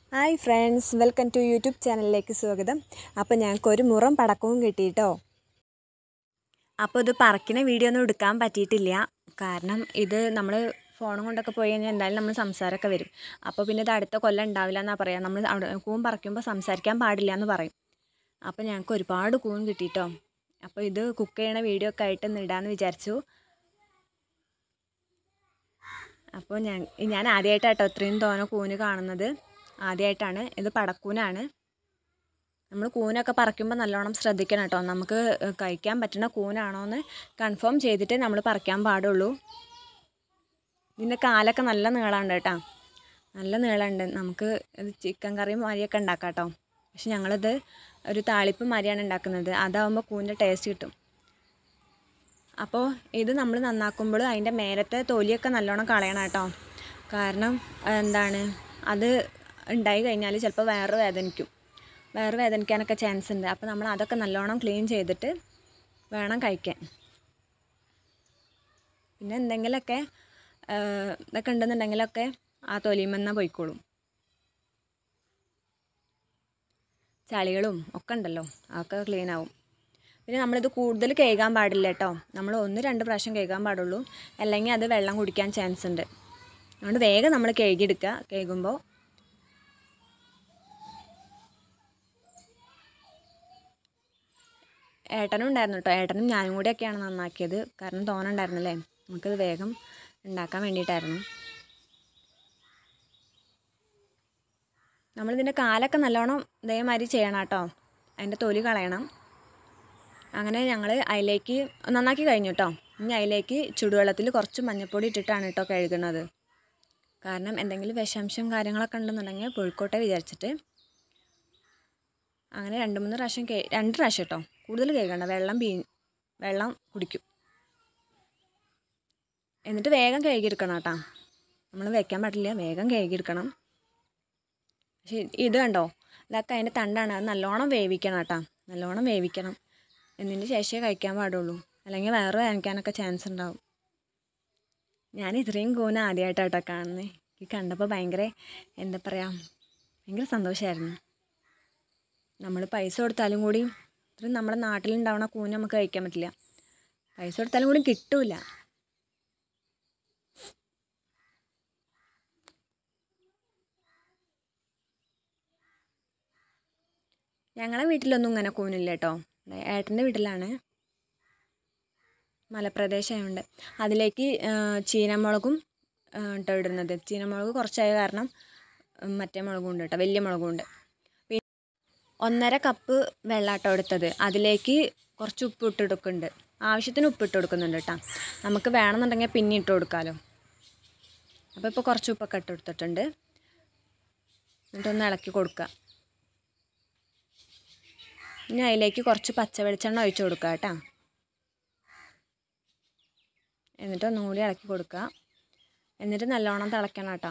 hi friends welcome to YouTube ചാനലിലേക്ക് സ്വാഗതം അപ്പോൾ ഞങ്ങൾക്ക് ഒരു മുറം പടക്കവും കിട്ടിയിട്ടോ അപ്പോൾ ഇത് പറക്കിന വീഡിയോ ഒന്നും എടുക്കാൻ പറ്റിയിട്ടില്ല കാരണം ഇത് നമ്മൾ ഫോണും കൊണ്ടൊക്കെ പോയി കഴിഞ്ഞാൽ എന്തായാലും നമ്മൾ സംസാരമൊക്കെ വരും അപ്പോൾ പിന്നെ ഇത് അടുത്ത കൊല്ലം ഉണ്ടാവില്ല എന്നാണ് പറയുക നമ്മൾ അവിടെ കൂൺ പറിക്കുമ്പോൾ സംസാരിക്കാൻ പാടില്ല എന്ന് പറയും അപ്പോൾ ഞങ്ങൾക്ക് ഒരുപാട് കൂൺ കിട്ടിയിട്ടോ അപ്പോൾ ഇത് കുക്ക് ചെയ്യണ വീഡിയോ ഒക്കെ ആയിട്ട് ഒന്ന് ഇടാമെന്ന് വിചാരിച്ചു അപ്പോൾ ഞാൻ ഞാൻ ആദ്യമായിട്ടാട്ടോ ഇത്രയും തോനെ കൂന് കാണുന്നത് ആദ്യമായിട്ടാണ് ഇത് പടക്കൂനാണ് നമ്മൾ കൂനൊക്കെ പറിക്കുമ്പോൾ നല്ലോണം ശ്രദ്ധിക്കണം കേട്ടോ നമുക്ക് കഴിക്കാൻ പറ്റുന്ന കൂനാണോ എന്ന് കൺഫേം ചെയ്തിട്ടേ നമ്മൾ പറിക്കാൻ പാടുള്ളൂ ഇതിൻ്റെ കാലൊക്കെ നല്ല നീളമുണ്ട് കേട്ടോ നല്ല നീളമുണ്ട് നമുക്ക് ഇത് ചിക്കൻ കറിയും മാതിരിയൊക്കെ ഉണ്ടാക്കാം കേട്ടോ പക്ഷെ ഞങ്ങളിത് ഒരു താളിപ്പ് മാതിരിയാണ് ഉണ്ടാക്കുന്നത് അതാവുമ്പോൾ കൂനിൻ്റെ ടേസ്റ്റ് കിട്ടും അപ്പോൾ ഇത് നമ്മൾ നന്നാക്കുമ്പോൾ അതിൻ്റെ മേലത്തെ തൊലിയൊക്കെ നല്ലോണം കളയണം കേട്ടോ കാരണം എന്താണ് അത് ഉണ്ടായി കഴിഞ്ഞാൽ ചിലപ്പോൾ വയറ് വേദനിക്കും വയറ് വേദനിക്കാനൊക്കെ ചാൻസ് ഉണ്ട് അപ്പോൾ നമ്മൾ അതൊക്കെ നല്ലോണം ക്ലീൻ ചെയ്തിട്ട് വേണം കഴിക്കാൻ പിന്നെ എന്തെങ്കിലുമൊക്കെ ഇതൊക്കെ ഉണ്ടെന്നുണ്ടെങ്കിലൊക്കെ ആ തൊലിമെന്ന പോയിക്കോളും ചളികളും ഒക്കെ ഉണ്ടല്ലോ അതൊക്കെ ക്ലീൻ ആവും പിന്നെ നമ്മളിത് കൂടുതൽ കേൾക്കാൻ പാടില്ല കേട്ടോ നമ്മൾ ഒന്ന് രണ്ട് പ്രാവശ്യം കേൾക്കാൻ പാടുള്ളൂ അല്ലെങ്കിൽ അത് വെള്ളം കുടിക്കാൻ ചാൻസ് ഉണ്ട് അതുകൊണ്ട് വേഗം നമ്മൾ കഴുകിയെടുക്കുക കേൾക്കുമ്പോൾ ഏട്ടനും ഉണ്ടായിരുന്നു കേട്ടോ ഏട്ടനും ഞാനും കൂടിയൊക്കെയാണ് നന്നാക്കിയത് കാരണം തോന്നുന്നുണ്ടായിരുന്നല്ലേ നമുക്കത് വേഗം ഉണ്ടാക്കാൻ വേണ്ടിയിട്ടായിരുന്നു നമ്മളിതിൻ്റെ കാലൊക്കെ നല്ലോണം ഇതേമാതിരി ചെയ്യണം കേട്ടോ അതിൻ്റെ തൊലി കളയണം അങ്ങനെ ഞങ്ങൾ അതിലേക്ക് നന്നാക്കി കഴിഞ്ഞു കേട്ടോ ഇനി അതിലേക്ക് ചുടുവെള്ളത്തിൽ കുറച്ച് മഞ്ഞൾപ്പൊടി ഇട്ടിട്ടാണ് കേട്ടോ കഴുകുന്നത് കാരണം എന്തെങ്കിലും വിഷാംശം കാര്യങ്ങളൊക്കെ ഉണ്ടെന്നുണ്ടെങ്കിൽ പുഴുക്കോട്ടെ വിചാരിച്ചിട്ട് അങ്ങനെ രണ്ട് മൂന്ന് പ്രാവശ്യം കേ രണ്ട് പ്രാവശ്യം കേട്ടോ കൂടുതൽ കേൾക്കണ്ട വെള്ളം പീ വെള്ളം കുടിക്കും എന്നിട്ട് വേഗം കഴുകിയെടുക്കണം കേട്ടോ നമ്മൾ വെക്കാൻ പാടില്ല വേഗം കഴുകിയെടുക്കണം പക്ഷേ ഇത് കണ്ടോ ഇതൊക്കെ അതിൻ്റെ തണ്ടാണ് അത് നല്ലോണം വേവിക്കണം കേട്ടോ നല്ലോണം വേവിക്കണം എന്നതിന് ശേഷമേ കഴിക്കാൻ പാടുള്ളൂ അല്ലെങ്കിൽ വേറെ വേനക്കാനൊക്കെ ചാൻസ് ഉണ്ടാവും ഞാൻ ഇത്രയും കൂന ആദ്യമായിട്ടാട്ടോ കാണുന്നത് ഈ കണ്ടപ്പോൾ ഭയങ്കര എന്താ പറയുക ഭയങ്കര സന്തോഷമായിരുന്നു നമ്മൾ പൈസ കൊടുത്താലും കൂടി ഇത്രയും നമ്മുടെ നാട്ടിലുണ്ടാവണ കൂന നമുക്ക് കഴിക്കാൻ പറ്റില്ല പൈസ കൊടുത്താലും കൂടി കിട്ടൂല ഞങ്ങളെ വീട്ടിലൊന്നും ഇങ്ങനെ കൂനില്ല കേട്ടോ ഏട്ടൻ്റെ വീട്ടിലാണ് മലപ്രദേശമായതുകൊണ്ട് അതിലേക്ക് ചീനമുളകും കേട്ടോ ഇടുന്നത് ചീനമുളക് കുറച്ചായ കാരണം മറ്റേ മുളകും ഉണ്ട് കേട്ടോ വലിയ മുളകും ഉണ്ട് പിന്നെ ഒന്നര കപ്പ് വെള്ളാട്ടോ എടുത്തത് അതിലേക്ക് കുറച്ച് ഉപ്പ് ഇട്ട് കൊടുക്കുന്നുണ്ട് ആവശ്യത്തിന് ഉപ്പ് ഇട്ട് കൊടുക്കുന്നുണ്ട് കേട്ടോ നമുക്ക് വേണമെന്നുണ്ടെങ്കിൽ പിന്നെ ഇട്ട് കൊടുക്കാമല്ലോ അപ്പോൾ ഇപ്പോൾ കുറച്ച് ഉപ്പൊക്കെ ഇട്ട് കൊടുത്തിട്ടുണ്ട് എന്നിട്ടൊന്ന് ഇളക്കി കൊടുക്കുക ഇനി അതിലേക്ക് കുറച്ച് പച്ച വെളിച്ചെണ്ണ ഒഴിച്ച് കൊടുക്കുക കേട്ടോ എന്നിട്ട് ഒന്നും കൂടി ഇളക്കി കൊടുക്കുക എന്നിട്ട് നല്ലോണം തിളയ്ക്കണം കേട്ടോ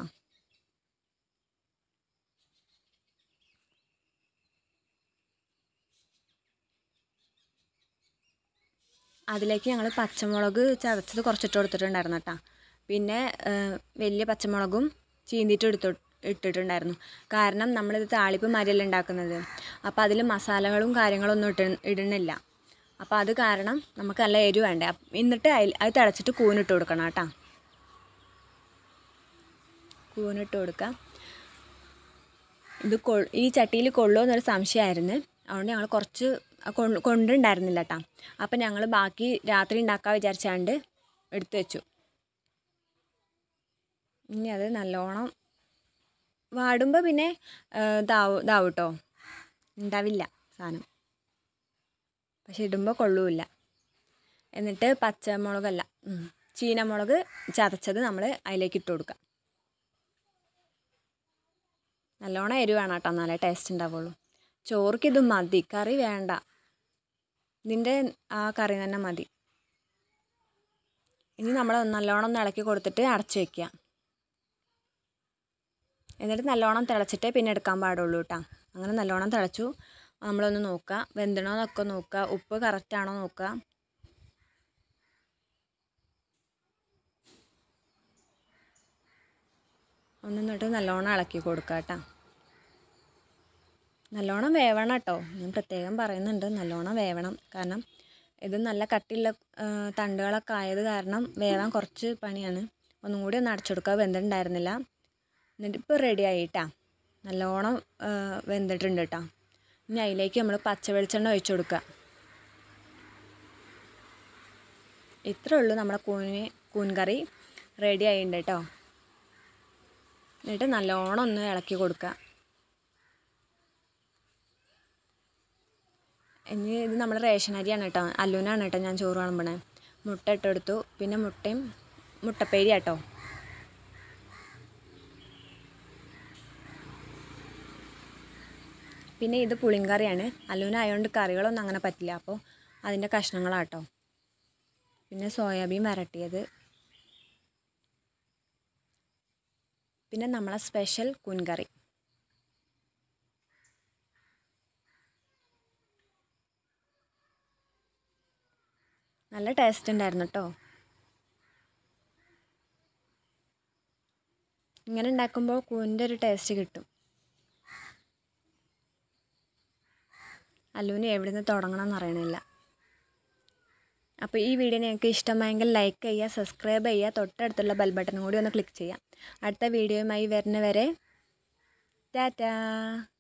അതിലേക്ക് ഞങ്ങൾ പച്ചമുളക് ചതച്ചത് കുറച്ചിട്ട് കൊടുത്തിട്ടുണ്ടായിരുന്നു കേട്ടോ പിന്നെ വലിയ പച്ചമുളകും ചീന്തിയിട്ട് എടുത്തു ഇട്ടിട്ടുണ്ടായിരുന്നു കാരണം നമ്മളിത് താളിപ്പ് മരിയല്ല ഉണ്ടാക്കുന്നത് അപ്പോൾ അതിൽ മസാലകളും കാര്യങ്ങളൊന്നും ഇട്ട് ഇടുന്നില്ല അപ്പോൾ അത് കാരണം നമുക്ക് നല്ല എരിവ് വേണ്ടേ എന്നിട്ട് അതിൽ അത് തിളച്ചിട്ട് കൂനിട്ട് കൊടുക്കണം കേട്ടോ കൂനിട്ട് കൊടുക്കുക ഇത് കൊ ഈ ചട്ടിയിൽ കൊള്ളുമോ എന്നൊരു സംശയമായിരുന്നു അതുകൊണ്ട് ഞങ്ങൾ കുറച്ച് കൊണ്ടുണ്ടായിരുന്നില്ല കേട്ടോ അപ്പം ഞങ്ങൾ ബാക്കി രാത്രി ഉണ്ടാക്കാൻ വിചാരിച്ചാണ്ട് എടുത്തു വെച്ചു ഇനി അത് നല്ലോണം വാടുമ്പോൾ പിന്നെ ഇതാവും ഇതാവും കേട്ടോ ഉണ്ടാവില്ല സാധനം പക്ഷെ ഇടുമ്പോൾ കൊള്ളൂല്ല എന്നിട്ട് പച്ചമുളകല്ല ചീനമുളക് ചതച്ചത് നമ്മൾ അതിലേക്ക് ഇട്ട് കൊടുക്കാം നല്ലോണം എരിവാണ് കേട്ടോ നല്ല ടേസ്റ്റ് ഉണ്ടാവുള്ളൂ ചോർക്ക് ഇത് മതി കറി വേണ്ട ഇതിൻ്റെ ആ കറി തന്നെ മതി ഇനി നമ്മൾ നല്ലോണം ഒന്ന് ഇളക്കി കൊടുത്തിട്ട് അടച്ചു വയ്ക്കുക എന്നിട്ട് നല്ലോണം തിളച്ചിട്ടേ പിന്നെ എടുക്കാൻ പാടുള്ളൂ കേട്ടോ അങ്ങനെ നല്ലോണം തിളച്ചു നമ്മളൊന്ന് നോക്കുക വെന്തണോ എന്നൊക്കെ നോക്കുക ഉപ്പ് കറക്റ്റാണോ നോക്കുക ഒന്ന് എന്നിട്ട് നല്ലോണം ഇളക്കി കൊടുക്കുക കേട്ടോ നല്ലോണം വേവണം കേട്ടോ ഞാൻ പ്രത്യേകം പറയുന്നുണ്ട് നല്ലോണം വേവണം കാരണം ഇത് നല്ല കട്ടിയുള്ള ആ, തണ്ടുകളൊക്കെ ആയത് കാരണം വേവാൻ കുറച്ച് പണിയാണ് ഒന്നും കൂടി ഒന്ന് അടച്ചെടുക്കുക വെന്തിട്ടുണ്ടായിരുന്നില്ല എന്നിട്ട് ഇപ്പോൾ റെഡി ആയിട്ടാ നല്ലോണം ആ, വെന്തിട്ടുണ്ട് കേട്ടോ ഇനി അതിലേക്ക് നമ്മൾ പച്ച വെളിച്ചെണ്ണ ഒഴിച്ചു കൊടുക്കുക ഇത്രേ ഉള്ളൂ നമ്മുടെ കൂന് കൂൻ കറി റെഡി ആയിട്ടുണ്ട് കേട്ടോ എന്നിട്ട് നല്ലോണം ഒന്ന് ഇളക്കി കൊടുക്കുക ഇനി ഇത് നമ്മുടെ റേഷൻ അരിയാണ് കേട്ടോ അല്ലൂനാണ് കേട്ടോ ഞാൻ ചോറ് വിളമ്പണേ മുട്ട ഇട്ടെടുത്തു പിന്നെ മുട്ടയും മുട്ടപ്പേരി കേട്ടോ പിന്നെ ഇത് പുളിങ്കറിയാണ് അല്ലൂനായതുകൊണ്ട് കറികളൊന്നും അങ്ങനെ പറ്റില്ല അപ്പോൾ അതിൻ്റെ കഷ്ണങ്ങളാട്ടോ പിന്നെ സോയാബീൻ വരട്ടിയത് പിന്നെ നമ്മളെ സ്പെഷ്യൽ കുൻകറി നല്ല ടേസ്റ്റ് ഉണ്ടായിരുന്നു കേട്ടോ ഇങ്ങനെ ഉണ്ടാക്കുമ്പോൾ കൂനിൻ്റെ ഒരു ടേസ്റ്റ് കിട്ടും അല്ലൂന് എവിടെ നിന്ന് തുടങ്ങണം എന്ന് അറിയണില്ല അപ്പോൾ ഈ വീഡിയോ നിങ്ങൾക്ക് ഇഷ്ടമായെങ്കിൽ ലൈക്ക് ചെയ്യുക സബ്സ്ക്രൈബ് ചെയ്യുക തൊട്ടടുത്തുള്ള ബെൽ ബട്ടൺ കൂടി ഒന്ന് ക്ലിക്ക് ചെയ്യുക അടുത്ത വീഡിയോയുമായി വരുന്നവരെ ടാറ്റാ